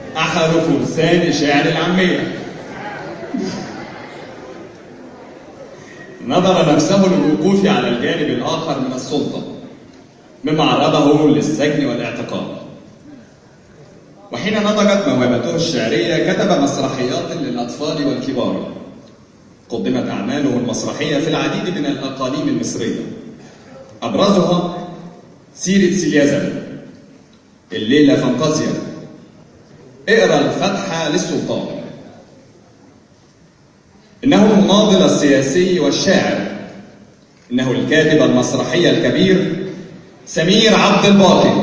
أحد فرسان شعر العامية نظر نفسه للوقوف على الجانب الآخر من السلطة مما عرضه للسجن والاعتقال وحين نضجت موهبته الشعرية كتب مسرحيات للأطفال والكبار قدمت أعماله المسرحية في العديد من الأقاليم المصرية أبرزها سيرة سيليازم الليلة فانتازيا اقرأ الفتحة للسلطان إنه المناضل السياسي والشاعر إنه الكاتب المسرحي الكبير سمير عبد الباقي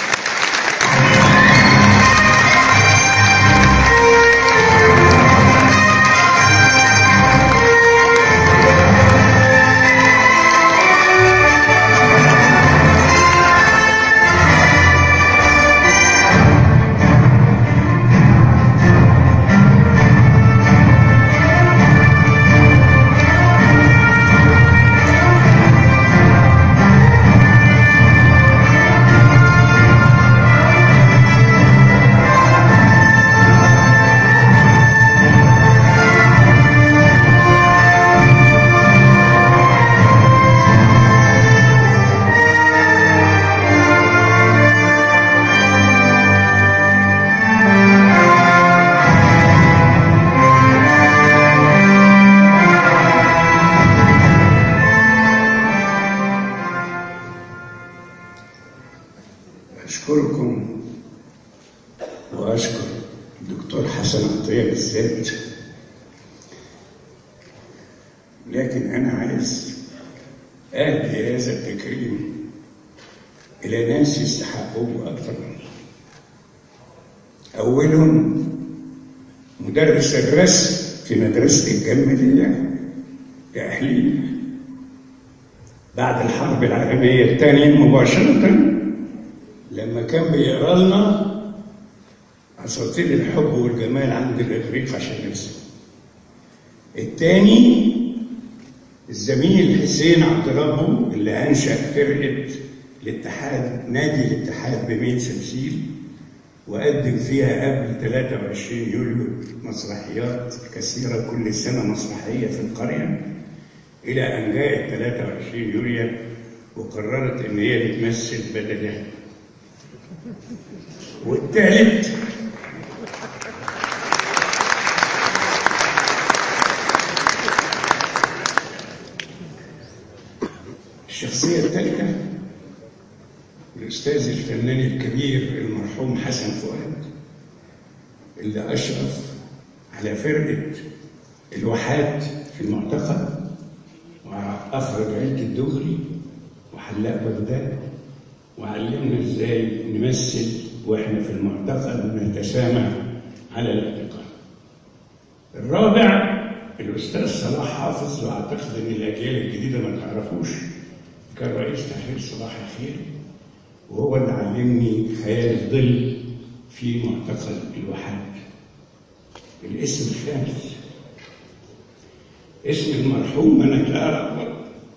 أشكركم وأشكر الدكتور حسن عطية بالذات لكن أنا عايز أهدي هذا التكريم إلى ناس يستحقوه أكثر مني أولهم مدرس الرسم في مدرسة الجمالية كأهلية بعد الحرب العالمية الثانية مباشرة لما كان بيقرا لنا اساطير الحب والجمال عند الاغريق عشان نرسم الثاني الزميل حسين عبد ربه اللي انشا فرقه الاتحاد نادي الاتحاد بميت تمثيل وقدم فيها قبل 23 يوليو مسرحيات كثيره كل سنه مسرحيه في القريه الى ان جاءت 23 يوليو وقررت ان هي بتمثل بدلها والثالث الشخصية الثالثة الأستاذ الفنان الكبير المرحوم حسن فؤاد اللي أشرف على فرقة الواحات في المعتقد وأخرج عيلة الدغري وحلاق بغداد وعلمنا ازاي نمثل واحنا في المعتقد ونتسامح على الاعتقاد. الرابع الاستاذ صلاح حافظ واعتقد ان الاجيال الجديده ما تعرفوش كان رئيس تحرير صباح الخير وهو اللي علمني خيال الظل في معتقد الوحاد. الاسم الخامس اسم المرحوم منك الأرق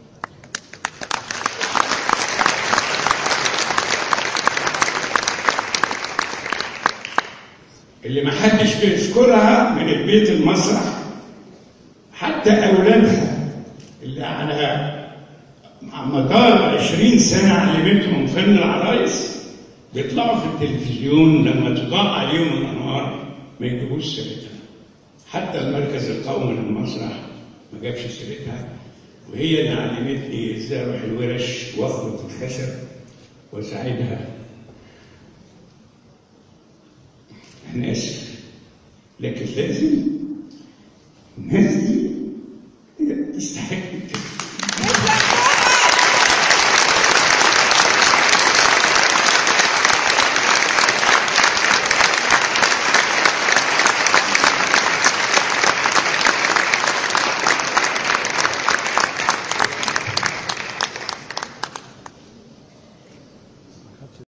اللي ما حدش بيذكرها من البيت المسرح حتى أولادها اللي على مدار 20 سنة علمتهم فن العرايس بيطلعوا في التلفزيون لما تضاء عليهم الأنوار ما يجيبوش سيرتها حتى المركز القومي للمسرح ما جابش سيرتها وهي اللي علمتني ازاي اروح الورش واخبط الخشب واساعدها انا اسف لكن لازم الناس دي